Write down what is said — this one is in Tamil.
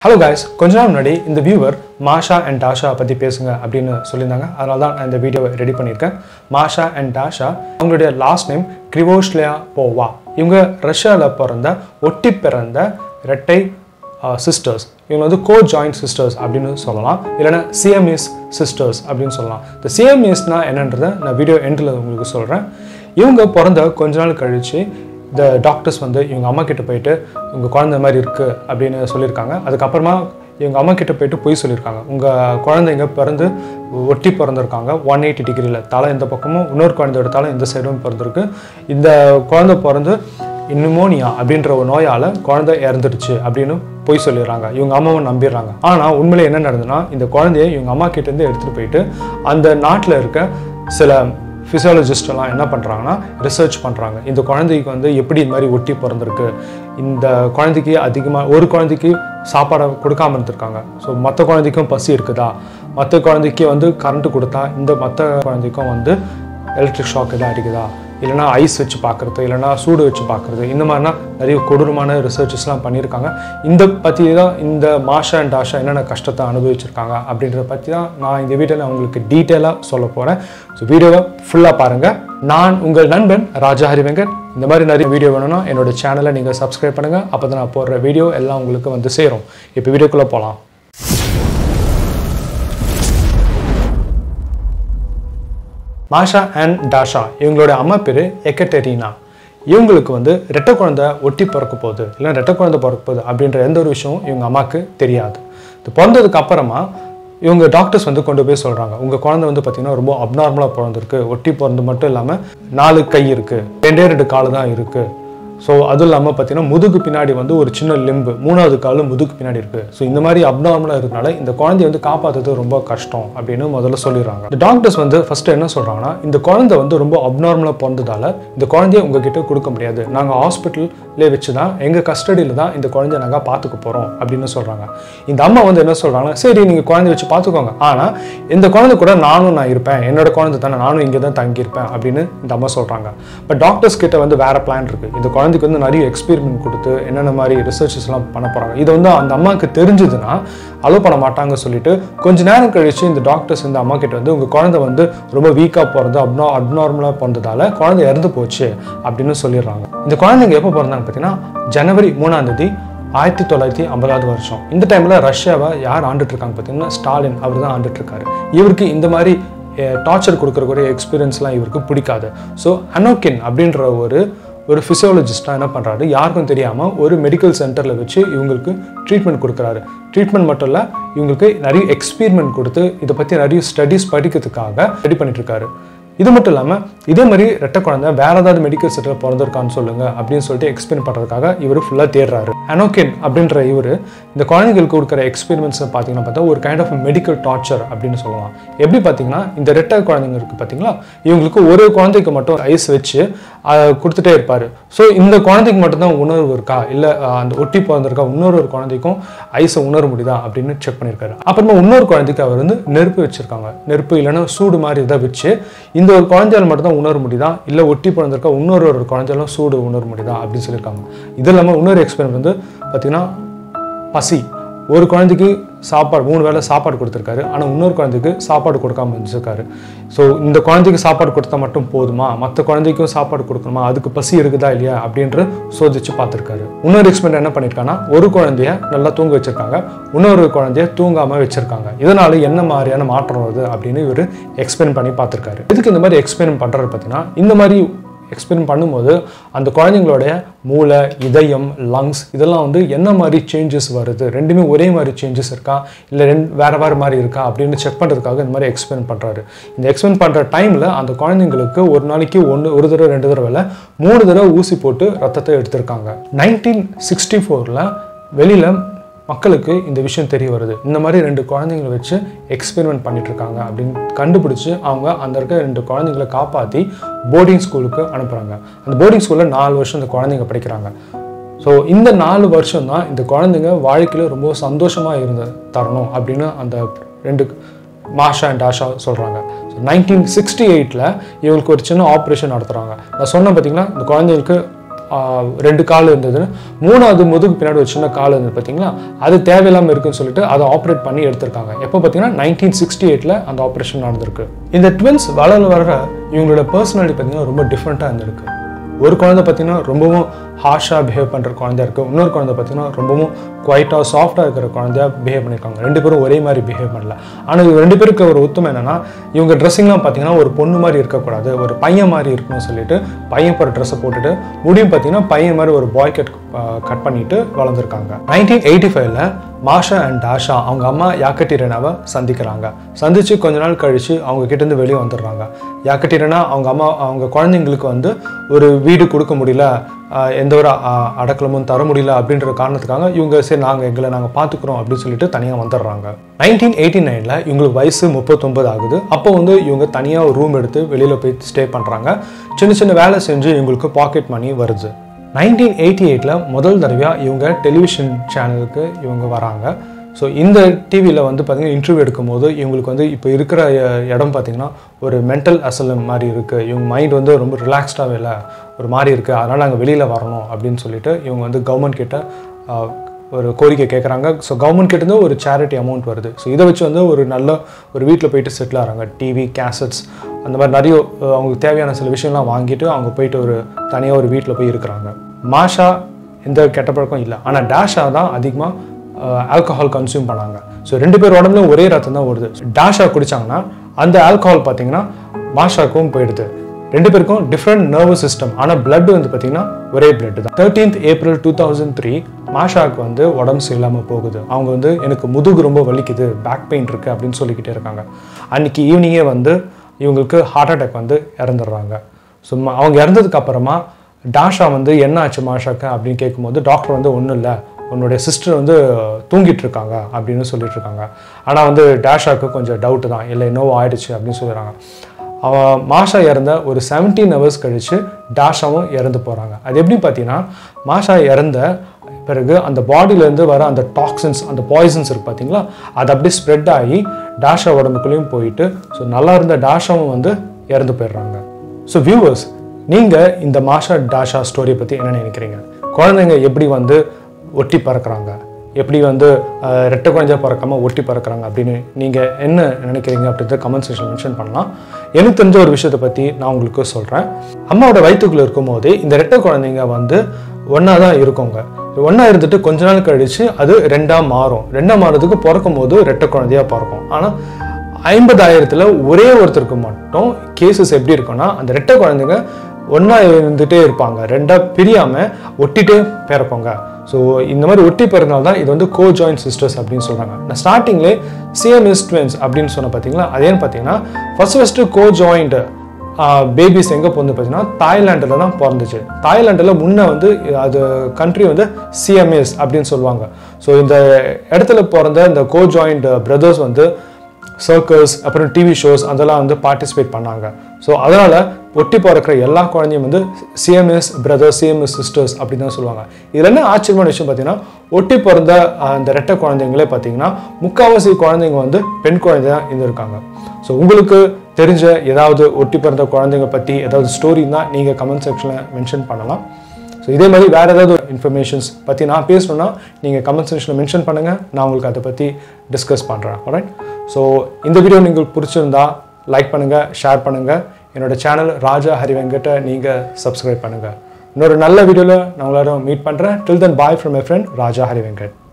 ஹலோ guys கொஞ்ச நாள் முன்னாடி இந்த வியூவர் மாஷா அண்ட் டாஷா பற்றி பேசுங்க அப்படின்னு சொல்லியிருந்தாங்க அதனால தான் நான் இந்த வீடியோவை ரெடி பண்ணியிருக்கேன் மாஷா அண்ட் டாஷா அவங்களுடைய லாஸ்ட் நேம் கிரிவோஷ்லியா போவா இவங்க ரஷ்யாவில் பிறந்த ஒட்டி பிறந்த இரட்டை சிஸ்டர்ஸ் இவங்க வந்து கோ ஜாயிண்ட் சிஸ்டர்ஸ் அப்படின்னு சொல்லலாம் இல்லைன்னா சிஎம்இஸ் சிஸ்டர்ஸ் அப்படின்னு சொல்லலாம் இந்த சிஎம்இஸ்னா என்னன்றதை நான் வீடியோ எண்டில் உங்களுக்கு சொல்கிறேன் இவங்க பிறந்த கொஞ்ச நாள் கழித்து இந்த டாக்டர்ஸ் வந்து இவங்க அம்மா கிட்ட போயிட்டு உங்கள் குழந்தை மாதிரி இருக்குது அப்படின்னு சொல்லியிருக்காங்க அதுக்கப்புறமா இவங்க அம்மா கிட்ட போயிட்டு பொய் சொல்லியிருக்காங்க உங்கள் குழந்தைங்க பிறந்து ஒட்டி பிறந்திருக்காங்க ஒன் எயிட்டி டிகிரியில் தலை இந்த பக்கமும் இன்னொரு குழந்தையோட தலை இந்த சைடும் பிறந்திருக்கு இந்த குழந்தை பிறந்து நிமோனியா அப்படின்ற ஒரு நோயால் குழந்தை இறந்துடுச்சு அப்படின்னு பொய் சொல்லிடுறாங்க இவங்க அம்மாவை நம்பிடுறாங்க ஆனால் உண்மையில என்ன நடந்ததுன்னா இந்த குழந்தைய இவங்க அம்மா கிட்டேருந்து எடுத்துகிட்டு போயிட்டு அந்த நாட்டில் இருக்க சில physiologist எல்லாம் என்ன பண்ணுறாங்கன்னா ரிசர்ச் பண்ணுறாங்க இந்த குழந்தைக்கு வந்து எப்படி இந்த மாதிரி ஒட்டி பிறந்திருக்கு இந்த குழந்தைக்கு அதிகமாக ஒரு குழந்தைக்கு சாப்பாடை கொடுக்காம இருந்திருக்காங்க ஸோ மற்ற குழந்தைக்கும் பசி இருக்குதா மற்ற குழந்தைக்கு வந்து கரண்ட் கொடுத்தா இந்த மற்ற குழந்தைக்கும் வந்து எலக்ட்ரிக் ஷாக் எதாவது அடிக்குதா இல்லைனா ஐஸ் வச்சு பார்க்குறது இல்லைனா சூடு வச்சு பார்க்குறது இந்த மாதிரினா நிறைய கொடூரமான ரிசர்ச்சஸ்லாம் பண்ணியிருக்காங்க இந்த பற்றி தான் இந்த மாஷா அண்ட் டாஷா என்னென்ன கஷ்டத்தை அனுபவிச்சிருக்காங்க அப்படின்றத பற்றி தான் நான் இந்த வீடியோவில் உங்களுக்கு டீட்டெயிலாக சொல்ல போகிறேன் ஸோ வீடியோவை ஃபுல்லாக பாருங்கள் நான் உங்கள் நண்பன் ராஜா ஹரிவெங்கட் இந்த மாதிரி நிறைய வீடியோ வேணும்னா என்னோட சேனலை நீங்கள் சப்ஸ்கிரைப் பண்ணுங்கள் அப்போ தான் நான் போடுற வீடியோ எல்லாம் உங்களுக்கு வந்து சேரும் இப்போ வீடியோக்குள்ளே போகலாம் மாஷா அண்ட் டாஷா இவங்களோட அம்மா பேர் எக்கட்டெரினா இவங்களுக்கு வந்து ரெட்டை குழந்தை ஒட்டி பிறக்க போகுது இல்லை ரெட்டை குழந்தை பிறக்க போகுது அப்படின்ற எந்த ஒரு விஷயமும் இவங்க அம்மாவுக்கு தெரியாது இது பிறந்ததுக்கு அப்புறமா இவங்க டாக்டர்ஸ் வந்து கொண்டு போய் சொல்கிறாங்க உங்கள் குழந்தை வந்து பார்த்தீங்கன்னா ரொம்ப அப்நார்மலாக பிறந்திருக்கு ஒட்டி பிறந்து மட்டும் இல்லாமல் நாலு கை இருக்குது ரெண்டே ரெண்டு கால் தான் இருக்குது ஸோ அதுவும் இல்லாமல் பார்த்தீங்கன்னா முதுகு பின்னாடி வந்து ஒரு சின்ன லிம்பு மூணாவது கால் முதுகு பின்னாடி இருக்குது ஸோ இந்த மாதிரி அப்நார்மலாக இருக்கனால இந்த குழந்தைய வந்து காப்பாற்றுறது ரொம்ப கஷ்டம் அப்படின்னு முதல்ல சொல்லிடுறாங்க இந்த டாக்டர்ஸ் வந்து ஃபஸ்ட்டு என்ன சொல்கிறாங்கன்னா இந்த குழந்தை வந்து ரொம்ப அப்நார்மலாக பிறந்ததால இந்த குழந்தைய உங்ககிட்ட கொடுக்க முடியாது நாங்கள் ஹாஸ்பிட்டல்லே வச்சு தான் எங்கள் கஸ்டடியில் தான் இந்த குழந்தைய நாங்கள் பார்த்துக்க போகிறோம் அப்படின்னு சொல்கிறாங்க இந்த அம்மா வந்து என்ன சொல்கிறாங்கன்னா சரி நீங்கள் குழந்தைய வச்சு பார்த்துக்கோங்க ஆனால் இந்த குழந்தை கூட நானும் நான் இருப்பேன் என்னோட குழந்தை தானே நானும் இங்கே தான் தங்கியிருப்பேன் அப்படின்னு இந்த அம்மா சொல்கிறாங்க பட் டாக்டர்ஸ் கிட்ட வந்து வேற பிளான் இருக்குது இந்த குழந்தைக்கு வந்து நிறைய எக்ஸ்பெரிமெண்ட் கொடுத்து என்னென்ன மாதிரி ரிசர்ச்சஸ்லாம் பண்ண போகிறாங்க இது வந்து அந்த அம்மாவுக்கு தெரிஞ்சதுன்னா அலோவ் பண்ண மாட்டாங்க சொல்லிட்டு கொஞ்ச நேரம் கழிச்சு இந்த டாக்டர்ஸ் இந்த அம்மா கிட்ட வந்து உங்கள் குழந்தை வந்து ரொம்ப வீக்காக பிறந்து அப்னா அப்நார்மலாக பிறந்ததால குழந்தை இறந்து போச்சு அப்படின்னு சொல்லிடுறாங்க இந்த குழந்தைங்க எப்போ பிறந்தாங்க பார்த்தீங்கன்னா ஜனவரி மூணாம் தேதி ஆயிரத்தி தொள்ளாயிரத்தி ஐம்பதாவது வருஷம் இந்த டைமில் ரஷ்யாவை யார் ஆண்டுட்டு இருக்காங்க பார்த்தீங்கன்னா ஸ்டாலின் அவர் தான் ஆண்டுட்டு இருக்காரு இவருக்கு இந்த மாதிரி டார்ச்சர் கொடுக்குறக்கூடிய எக்ஸ்பீரியன்ஸ்லாம் இவருக்கு பிடிக்காது ஸோ அனோக்கின் அப்படின்ற ஒரு ஒரு ஃபிசியாலஜிஸ்டாக என்ன பண்ணுறாரு யாருக்கும் தெரியாமல் ஒரு மெடிக்கல் சென்டரில் வச்சு இவங்களுக்கு ட்ரீட்மெண்ட் கொடுக்குறாரு ட்ரீட்மெண்ட் மட்டும் இல்லை இவங்களுக்கு நிறைய எக்ஸ்பீரிமெண்ட் கொடுத்து இதை பற்றி நிறைய ஸ்டடீஸ் படிக்கிறதுக்காக ரெடி பண்ணிட்டு இருக்காரு இது மட்டும் இல்லாமல் இதே மாதிரி ரெட்டை குழந்தை வேற ஏதாவது மெடிக்கல் சென்டரில் பிறந்திருக்கான்னு சொல்லுங்க அப்படின்னு சொல்லிட்டு எக்ஸ்பிளைன் பண்ணுறதுக்காக இவர் ஃபுல்லாக தேடுறாரு அனோக்கின் அப்படின்ற இவர் இந்த குழந்தைகளுக்கு கொடுக்குற எக்ஸ்பெரிமெண்ட்ஸ் பார்த்தீங்கன்னா பார்த்தா ஒரு கைண்ட் ஆஃப் மெடிக்கல் டார்ச்சர் அப்படின்னு சொல்லலாம் எப்படி பார்த்தீங்கன்னா இந்த ரெட்டை குழந்தைங்க இருக்குது பார்த்தீங்களா இவங்களுக்கு ஒரு குழந்தைக்கு மட்டும் ஐஸ் வச்சு கொடுத்துட்டே இருப்பார் ஸோ இந்த குழந்தைக்கு மட்டும்தான் உணர்வு இருக்கா இல்லை அந்த ஒட்டி பிறந்திருக்கா இன்னொரு ஒரு குழந்தைக்கும் ஐஸை உணர முடியுதா அப்படின்னு செக் பண்ணியிருக்காரு அப்புறமா இன்னொரு குழந்தைக்கு அவர் வந்து நெருப்பு வச்சிருக்காங்க நெருப்பு இல்லைன்னா சூடு மாதிரி இதை வச்சு இந்த ஒரு குழந்தையால் மட்டும் தான் உணர முடியுதா இல்லை ஒட்டி பிறந்திருக்கா இன்னொரு ஒரு குழந்தையாலும் சூடு உணர முடியுதா அப்படின்னு சொல்லியிருக்காங்க இது இல்லாமல் இன்னொரு எக்ஸ்பெரிமெண்ட் வந்து பார்த்தீங்கன்னா பசி ஒரு குழந்தைக்கு சாப்பாடு மூணு வேளை சாப்பாடு கொடுத்துருக்காரு ஆனால் இன்னொரு குழந்தைக்கு சாப்பாடு கொடுக்காம இருந்திருக்காரு ஸோ இந்த குழந்தைக்கு சாப்பாடு கொடுத்தா மட்டும் போதுமா மற்ற குழந்தைக்கும் சாப்பாடு கொடுக்கணுமா அதுக்கு பசி இருக்குதா இல்லையா அப்படின்ற சோதிச்சு பார்த்துருக்காரு இன்னொரு எக்ஸ்பெரிமெண்ட் என்ன பண்ணியிருக்காங்கன்னா ஒரு குழந்தைய நல்லா தூங்க வச்சிருக்காங்க இன்னொரு குழந்தைய தூங்காமல் வச்சிருக்காங்க இதனால என்ன மாதிரியான மாற்றம் வருது அப்படின்னு இவர் எக்ஸ்பெரிமெண்ட் பண்ணி பார்த்துருக்காரு இதுக்கு இந்த மாதிரி எக்ஸ்பெரிமெண்ட் பண்ணுறது பார்த்தீங்கன்னா இந்த மாதிரி எக்ஸ்பெரிமெண்ட் பண்ணும்போது அந்த குழந்தைங்களுடைய மூளை இதயம் லங்ஸ் இதெல்லாம் வந்து என்ன மாதிரி சேஞ்சஸ் வருது ரெண்டுமே ஒரே மாதிரி சேஞ்சஸ் இருக்கா இல்லை ரெண்டு வேறு வேறு மாதிரி இருக்கா அப்படின்னு செக் பண்ணுறதுக்காக இந்த மாதிரி எக்ஸ்பெரிமெண்ட் பண்ணுறாரு இந்த எக்ஸ்பெரிமெண்ட் பண்ணுற டைமில் அந்த குழந்தைங்களுக்கு ஒரு நாளைக்கு ஒன்று ஒரு தடவை ரெண்டு தடவை இல்லை மூணு தடவை ஊசி போட்டு ரத்தத்தை எடுத்திருக்காங்க நைன்டீன் சிக்ஸ்டி ஃபோரில் வெளியில் மக்களுக்கு இந்த விஷயம் தெரிய வருது இந்த மாதிரி ரெண்டு குழந்தைங்களை வச்சு எக்ஸ்பெரிமெண்ட் பண்ணிட்டு இருக்காங்க அப்படின்னு கண்டுபிடிச்சு அவங்க அந்த இருக்க ரெண்டு குழந்தைங்களை காப்பாற்றி போர்டிங் ஸ்கூலுக்கு அனுப்புகிறாங்க அந்த போர்டிங் ஸ்கூலில் நாலு வருஷம் இந்த குழந்தைங்க படிக்கிறாங்க ஸோ இந்த நாலு வருஷம் தான் இந்த குழந்தைங்க வாழ்க்கையில் ரொம்ப சந்தோஷமாக இருந்த தரணும் அப்படின்னு அந்த ரெண்டு மாஷா அண்ட் ஆஷா சொல்கிறாங்க ஸோ நைன்டீன் சிக்ஸ்டி எயிட்டில் இவங்களுக்கு ஒரு சின்ன ஆப்ரேஷன் நடத்துகிறாங்க நான் சொன்னேன் பார்த்தீங்கன்னா இந்த குழந்தைங்களுக்கு ஆஹ், ரெண்டு கால் இருந்ததுன்னு மூணாவது முதுகு பின்னாடி ஒரு சின்ன கால் இருந்தது பார்த்தீங்களா அது தேவையில்லாமல் இருக்குன்னு சொல்லிட்டு அதை ஆப்ரேட் பண்ணி எடுத்திருக்காங்க எப்போ பார்த்தீங்கன்னா நைன்டீன் சிக்ஸ்டி எயிட்டில் அந்த ஆப்ரேஷன் நடந்திருக்கு இந்த ட்வின்ஸ் வளர வளர இவங்களோட பர்சனாலிட்டி பார்த்தீங்கன்னா ரொம்ப டிஃப்ரெண்ட்டாக இருந்திருக்கு ஒரு குழந்தை பார்த்தீங்கன்னா ரொம்பவும் ஹார்ஷாக பிஹேவ் பண்ணுற குழந்தையா இருக்குது இன்னொரு குழந்தை பார்த்தீங்கன்னா ரொம்பவும் குவைட்டாக சாஃப்டாக இருக்கிற குழந்தையா பிஹேவ் பண்ணியிருக்காங்க ரெண்டு பேரும் ஒரே மாதிரி பிஹேவ் பண்ணல ஆனால் இவங்க ரெண்டு பேருக்கு ஒரு ஒத்துமை என்னன்னா இவங்க ட்ரெஸ்ஸிங்லாம் பார்த்தீங்கன்னா ஒரு பொண்ணு மாதிரி இருக்கக்கூடாது ஒரு பையன் மாதிரி இருக்கணும்னு சொல்லிட்டு பையன் போகிற ட்ரெஸ்ஸை போட்டுட்டு முடியும் பார்த்தீங்கன்னா பையன் மாதிரி ஒரு பாய் கட் கட் பண்ணிட்டு வளர்ந்துருக்காங்க நைன்டீன் எயிட்டி ஃபைவ்ல மாஷா அண்ட் டாஷா அவங்க அம்மா யாக்கட்டி ரெனாவை சந்திக்கிறாங்க சந்திச்சு கொஞ்ச நாள் கழிச்சு அவங்க கிட்டேருந்து வெளியே வந்துடுறாங்க யாக்கட்டி ரெனா அவங்க அம்மா அவங்க குழந்தைங்களுக்கு வந்து ஒரு வீடு கொடுக்க முடியல ஆஹ் எந்த ஒரு ஆஹ், அடக்கலமும் தர முடியல அப்படின்ற காரணத்துக்காக இவங்க சரி நாங்கள் எங்களை நாங்கள் பார்த்துக்குறோம் அப்படின்னு சொல்லிட்டு தனியாக வந்துடுறாங்க நைன்டீன் எயிட்டி நைனில் இவங்களுக்கு வயசு முப்பத்தொம்பது ஆகுது அப்போ வந்து இவங்க தனியாக ஒரு ரூம் எடுத்து வெளியில் போய் ஸ்டே பண்ணுறாங்க சின்ன சின்ன வேலை செஞ்சு இவங்களுக்கு பாக்கெட் மணி வருது நைன்டீன் எயிட்டி எயிட்டில் முதல் தடவையாக இவங்க டெலிவிஷன் சேனலுக்கு இவங்க வராங்க ஸோ இந்த டிவியில் வந்து பார்த்தீங்கன்னா இன்டர்வியூ எடுக்கும்போது இவங்களுக்கு வந்து இப்போ இருக்கிற அஹ், இடம் பார்த்தீங்கன்னா ஒரு மென்டல் அசலம் மாதிரி இருக்குது இவங்க மைண்ட் வந்து ரொம்ப ரிலாக்ஸ்டாகவே இல்லை ஒரு மாதிரி இருக்குது அதனால் நாங்கள் வெளியில் வரணும் அப்படின்னு சொல்லிட்டு இவங்க வந்து கவர்மெண்ட் கிட்ட அஹ், ஒரு கோரிக்கை கேட்குறாங்க ஸோ கவர்மெண்ட் கிட்டேருந்து ஒரு சேரிட்டி அமௌண்ட் வருது ஸோ இதை வச்சு வந்து ஒரு நல்ல ஒரு வீட்டில் போயிட்டு செட்டில் ஆகிறாங்க டிவி கேசட்ஸ் அந்த மாதிரி நிறைய அஹ், அவங்களுக்கு தேவையான சில விஷயம்லாம் வாங்கிட்டு அவங்க போயிட்டு ஒரு தனியாக ஒரு வீட்டில் போய் இருக்கிறாங்க மாஷா எந்த கெட்ட பழக்கம் இல்லை ஆனால் டேஷா தான் அதிகமாக ஆல்கஹால் கன்சியூம் பண்ணாங்க ஸோ ரெண்டு பேர் உடம்புலையும் ஒரே ரத்தம் தான் ஓடுது டேஷா குடிச்சாங்கன்னா அந்த ஆல்கஹால் பார்த்தீங்கன்னா மாஷாக்கும் போயிடுது ரெண்டு பேருக்கும் டிஃப்ரெண்ட் நர்வஸ் சிஸ்டம் ஆனால் blood வந்து பார்த்தீங்கன்னா ஒரே blood தான் thirteenth April two thousand three மாஷாவுக்கு வந்து உடம்பு சரியில்லாமல் போகுது அவங்க வந்து எனக்கு முதுகு ரொம்ப வலிக்குது பேக் பெயின் இருக்குது அப்படின்னு சொல்லிக்கிட்டே இருக்காங்க அன்னைக்கு ஈவினிங்கே வந்து இவங்களுக்கு ஹார்ட் அட்டாக் வந்து இறந்துடுறாங்க ஸோ அவங்க இறந்ததுக்கு அப்புறமா டாஷா வந்து என்ன ஆச்சு மாஷாக்கு அப்படின்னு கேட்கும்போது டாக்டர் வந்து ஒன்றும் இல்லை உன்னுடைய சிஸ்டர் வந்து தூங்கிட்டு இருக்காங்க அப்படின்னு சொல்லிட்டு இருக்காங்க ஆனால் வந்து டேஷாக்கு கொஞ்சம் டவுட்டு தான் இல்லை என்னவோ ஆயிடுச்சு அப்படின்னு சொல்லிடுறாங்க அவன் மாஷா இறந்த ஒரு செவன்டீன் ஹவர்ஸ் கழித்து டாஷாவும் இறந்து போகிறாங்க அது எப்படி பார்த்தீங்கன்னா மாஷா இறந்த பிறகு அந்த பாடியிலேருந்து வர அந்த டாக்ஸின்ஸ் அந்த பாய்சன்ஸ் இருக்கு பார்த்தீங்களா அது அப்படியே ஸ்ப்ரெட் ஆகி டாஷா உடம்புக்குள்ளேயும் போயிட்டு ஸோ நல்லா இருந்த டாஷாவும் வந்து இறந்து போயிடுறாங்க ஸோ வியூவர்ஸ் நீங்கள் இந்த மாஷா டாஷா ஸ்டோரியை பற்றி என்ன நினைக்கிறீங்க குழந்தைங்க எப்படி வந்து ஒட்டி பறக்குறாங்க எப்படி வந்து அஹ், ரெட்டை குழந்தையா பறக்காம ஒட்டி பறக்குறாங்க அப்படின்னு நீங்கள் என்ன நினைக்கிறீங்க அப்படின்றத கமெண்ட் செக்ஷன் மென்ஷன் பண்ணலாம் எனக்கு தெரிஞ்ச ஒரு விஷயத்தை பற்றி நான் உங்களுக்கு சொல்கிறேன் அம்மாவோட வயிற்றுக்குள்ள இருக்கும்போதே இந்த ரெட்டை குழந்தைங்க வந்து ஒன்றா தான் இருக்குங்க ஒன்றா இருந்துட்டு கொஞ்ச நாள் கழிச்சு அது ரெண்டாக மாறும் ரெண்டாக மாறதுக்கு பிறக்கும் போது ரெட்டை குழந்தையா பிறக்கும் ஆனால் ஐம்பதாயிரத்தில் ஒரே ஒருத்தருக்கு மட்டும் கேசஸ் எப்படி இருக்கும்னா அந்த ரெட்டை குழந்தைங்க ஒன்றா இருந்துகிட்டே இருப்பாங்க ரெண்டாக பிரியாமல் ஒட்டிட்டே பிறப்பாங்க ஸோ இந்த மாதிரி ஒட்டி பிறந்தால் தான் இது வந்து கோ ஜாயின்ட் சிஸ்டர்ஸ் அப்படின்னு சொல்கிறாங்க நான் ஸ்டார்டிங்லே சிஎம்எஸ் ட்வின்ஸ் அப்படின்னு சொன்ன பார்த்தீங்களா அதேன்னு பார்த்தீங்கன்னா first first co joint babies எங்கே பிறந்து பார்த்தீங்கன்னா தாய்லாண்டில் தான் பிறந்துச்சு தாய்லாண்டில் முன்ன வந்து அது கண்ட்ரி வந்து சிஎம்எஸ் அப்படின்னு சொல்லுவாங்க ஸோ இந்த இடத்துல பிறந்த இந்த கோ ஜாயிண்ட் பிரதர்ஸ் வந்து சர்க்கஸ் அப்புறம் டிவி ஷோஸ் அதெல்லாம் வந்து பார்ட்டிசிபேட் பண்ணாங்க ஸோ அதனால் ஒட்டி பிறக்கிற எல்லா குழந்தையும் வந்து சிஎம்எஸ் பிரதர்ஸ் சிஎம்எஸ் சிஸ்டர்ஸ் அப்படி தான் சொல்லுவாங்க இதில் என்ன ஆச்சரியமான விஷயம் பார்த்தீங்கன்னா ஒட்டி பிறந்த அஹ், அந்த ரெட்டை குழந்தைங்களே பார்த்தீங்கன்னா முக்கால்வாசி குழந்தைங்க வந்து பெண் குழந்தை தான் இருந்திருக்காங்க ஸோ உங்களுக்கு தெரிஞ்ச ஏதாவது ஒட்டி பிறந்த குழந்தைங்க பற்றி ஏதாவது ஸ்டோரி தான் நீங்கள் கமெண்ட் செக்ஷனில் மென்ஷன் பண்ணலாம் ஸோ இதே மாதிரி வேறு ஏதாவது இன்ஃபர்மேஷன்ஸ் பற்றி நான் பேசணுன்னா நீங்கள் கமெண்ட் செக்ஷனில் மென்ஷன் பண்ணுங்கள் நான் உங்களுக்கு அதை பற்றி டிஸ்கஸ் பண்ணுறேன் alright ஸோ இந்த வீடியோ உங்களுக்கு பிடிச்சிருந்தா லைக் பண்ணுங்கள் ஷேர் பண்ணுங்கள் என்னோட சேனல் ராஜா ஹரிவெங்கட்டை நீங்கள் சப்ஸ்கிரைப் பண்ணுங்கள் இன்னொரு நல்ல வீடியோவில் நான் எல்லாரும் மீட் பண்ணுறேன் till then bye from my friend Raja ஹரிவெங்கட்